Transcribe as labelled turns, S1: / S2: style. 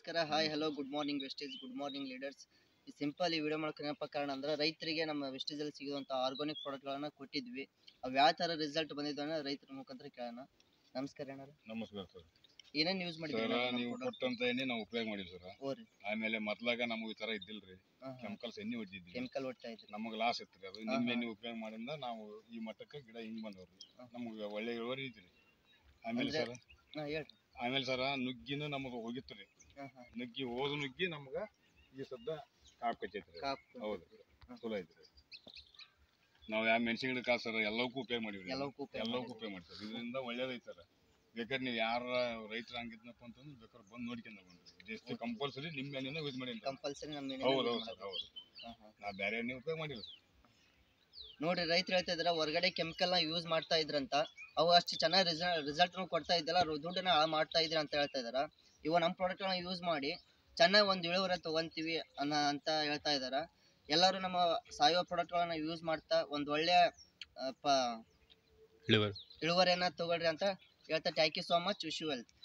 S1: ನಮಸ್ಕಾರ hi hello good morning ವೆಸ್ಟೇಜ್ good morning leaders ಈ ಸಿಂಪಲ್ ಈ ವಿಡಿಯೋ ಮಾಡೋಕೆ ಏನಪ್ಪ ಕಾರಣ ಅಂದ್ರೆ ರೈತರಿಗೆ ನಮ್ಮ ವೆಸ್ಟೇಜಲ್ಲಿ ಸಿಗುವಂಥ ಆರ್ಗಾನಿಕ್ ಪ್ರಾಡಕ್ಟ್ಗಳನ್ನ ಕೊಟ್ಟಿದ್ವಿ ಅವು ಯಾವ ಥರ ರಿಸಲ್ಟ್ ಬಂದಿದ್ದಾವೆ ರೈತರ ಮುಖಾಂತರ ಕೇಳೋಣ ನಮಸ್ಕಾರ ಏನಾರ
S2: ನಮಸ್ಕಾರ ಸರ್
S1: ಏನೇನು ಯೂಸ್
S2: ಸರ್
S1: ಮಾಡಿದ್ದೀವಿ
S2: ನೀವು ಕೊಟ್ಟಂತ ಎಣ್ಣೆ ನಾವು ಉಪಯೋಗ ಮಾಡಿವಿ ಸರ್
S1: ಓರಿ
S2: ಆಮೇಲೆ ಮೊದ್ಲಾಗ ನಮಗೆ ಈ ತರ ಇದ್ದಿಲ್ರಿ ಕೆಮಿಕಲ್ಸ್ ಎಣ್ಣೆ ಹೊಡ್ದಿದ್ವಿ
S1: ಕೆಮಿಕಲ್ ಒಟ್ಟ ಇದ್ರಿ
S2: ನಮಗೆ ಲಾಸ್ ಇತ್ತು ಅದು
S1: ಹಾ,
S2: ನಿಮ್ಮ
S1: ಹಾ.
S2: ಎಣ್ಣೆ ಉಪಯೋಗ ಮಾಡಿಂದ ನಾವು ಈ ಮಟ್ಟಕ್ಕೆ ಗಿಡ ಹಿಂಗ್ ಬಂದವ್ರಿ
S1: ಹಾ.
S2: ನಮಗೆ ಒಳ್ಳೆ ಇಳುವರಿ ಐತ್ರಿ ಆಮೇಲೆ
S1: ಅಂದ್ರೆ-
S2: ಸರ್
S1: ಹಾಂ ಹೇಳ್ರಿ
S2: ಆಮೇಲೆ ಸರ್ ನುಗ್ಗಿನ ನಮಗೆ ಹೋಗಿತ್ತು ರೀ
S1: ಹಾಂ ಹಾಂ
S2: ನುಗ್ಗಿ ಹೋದ ನುಗ್ಗಿ ನಮ್ಗ ಈ ಸದ್ದ ಕಾಪ್ ಕಚ್ಚೈತ್ರಿ
S1: ಕಾಪ್
S2: ಹೌದು
S1: ಹಾ.
S2: ಚಲೋ ಐತ್ರಿ ನಾವು ಯಾವ ಮೆಣಸಿನ ಗಿಡ ಕಾಸು ಸರ್ ಎಲ್ಲವಕ್ಕೂ ಉಪಯೋಗ ಮಾಡಿವ್ರಿ
S1: ಎಲ್ಲವಕ್ಕೂ ಉಪಯೋಗ
S2: ಎಲ್ಲವಕ್ಕೂ
S1: ಮಾಡಿದ್ದೀವಿ.
S2: ಉಪಯೋಗ ಮಾಡ್ತಾರೆ ಇದರಿಂದ ಒಳ್ಳೇದೈತೆ ಸರ್ ಬೇಕಾದ್ರೆ ನೀವು ಯಾರ ರೈತರು ಹಂಗಿದ್ನಪ್ಪ ಅಂತಂದ್ರೆ ಬೇಕಾದ್ರೆ ಬಂದು ನೋಡ್ಕೊಂಡ್ ಬಂದ್ರಿ ಜಸ್ಟ್
S1: Okay.
S2: ಕಂಪಲ್ಸರಿ ನಿಮ್ಮ ಎಣ್ಣೆನ ಯೂಸ್ ಮಾಡಿ ಅಂತ
S1: ಕಂಪಲ್ಸರಿ ನಮ್ಮ
S2: ಹೌದು ಹೌದು ಸರ್ ಹೌದು
S1: ಹಾಂ ಹಾಂ
S2: ನಾ ಬೇರೆ ಎಣ್ಣೆ ಉಪಯೋಗ ಮಾಡಿಲ್ಲ ಸರ್
S1: ನೋಡ್ರಿ ರೈತರು ಹೇಳ್ತಾ ಇದಾರೆ ಹೊರಗಡೆ ಕೆಮಿಕಲ್ ನ ಯೂಸ್ ಮಾಡ್ತಾ ಇದ್ರಂತ ಅವು ಅಷ್ಟು ಚೆನ್ನಾಗಿ ರಿಸಲ್ಟ್ ಕೊಡ್ತಾ ಇದ್ದಿಲ್ಲ ರು- ದುಡ್ಡನ್ನ ಹಾಳ್ ಮಾಡ್ತಾ ಇದ್ರಿ ಅಂತ ಹೇಳ್ತಾ ಇದಾರ ಇವ ನಮ್ಮ ಪ್ರಾಡಕ್ಟ್ ಯೂಸ್ ಮಾಡಿ ಚೆನ್ನಾಗಿ ಒಂದು ಇಳುವರಿ ತಗೊಂತೀವಿ ಅನ್ನ ಅಂತ ಹೇಳ್ತಾ ಇದಾರ ಎಲ್ಲರೂ ನಮ್ಮ ಸಾವಯವ ಪ್ರಾಡಕ್ಟ್ ಗಳನ್ನ ಯೂಸ್ ಮಾಡ್ತಾ ಒಂದು ಒಳ್ಳೆ ಆ, ಪ-
S3: ಇಳುವರಿ
S1: ಇಳುವರಿಯನ್ನ ತಗೊಳ್ರಿ ಅಂತ ಹೇಳ್ತಾ thank you so much wish you wealth